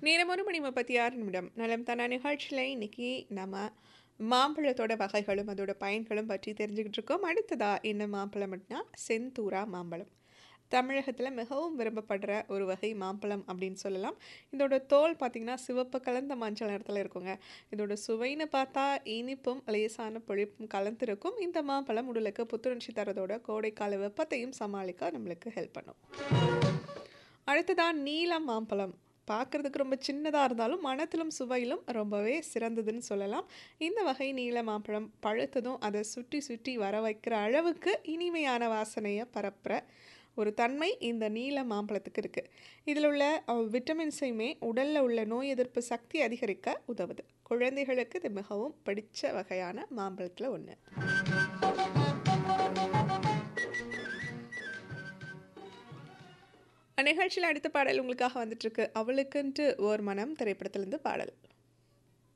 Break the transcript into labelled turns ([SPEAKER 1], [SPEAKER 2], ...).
[SPEAKER 1] நேரம் ஒரு மணி முப்பத்தி ஆறு நிமிடம் நலம் தானா நிகழ்ச்சியில் இன்னைக்கு நம்ம மாம்பழத்தோட வகைகளும் அதோட பயன்களும் பற்றி தெரிஞ்சுக்கிட்டு இருக்கோம் அடுத்ததா என்ன மாம்பழம் அப்படின்னா செந்தூரா மாம்பழம் தமிழகத்தில் மிகவும் விரும்பப்படுற ஒரு வகை மாம்பழம் அப்படின்னு சொல்லலாம் இதோட தோல் பார்த்திங்கன்னா சிவப்பு கலந்த மஞ்சள் நிறத்தில் இருக்குங்க இதோட சுவைன்னு பார்த்தா இனிப்பும் லேசான புளிப்பும் கலந்துருக்கும் இந்த மாம்பழம் உடலுக்கு புத்துணர்ச்சி தரதோட கோடைக்கால வெப்பத்தையும் சமாளிக்க நம்மளுக்கு ஹெல்ப் பண்ணும் அடுத்ததான் நீலம் மாம்பழம் பார்க்குறதுக்கு ரொம்ப சின்னதாக இருந்தாலும் மனத்திலும் சுவையிலும் ரொம்பவே சிறந்ததுன்னு சொல்லலாம் இந்த வகை நீல மாம்பழம் பழுத்ததும் அதை சுற்றி சுற்றி வர வைக்கிற அளவுக்கு இனிமையான வாசனையை பரப்புகிற ஒரு தன்மை இந்த நீல மாம்பழத்துக்கு இருக்குது இதில் உள்ள அஹ், விட்டமின்ஸையுமே உடலில் உள்ள நோய் எதிர்ப்பு சக்தி அதிகரிக்க உதவுது குழந்தைகளுக்கு இது மிகவும் பிடிச்ச வகையான மாம்பழத்தில் ஒன்று நிகழ்ச்சியில் அடுத்த பாடல் உங்களுக்காக வந்துட்டு இருக்கு அவளுக்குன்ட்டு ஓர் மனம் திரைப்படத்திலிருந்து பாடல்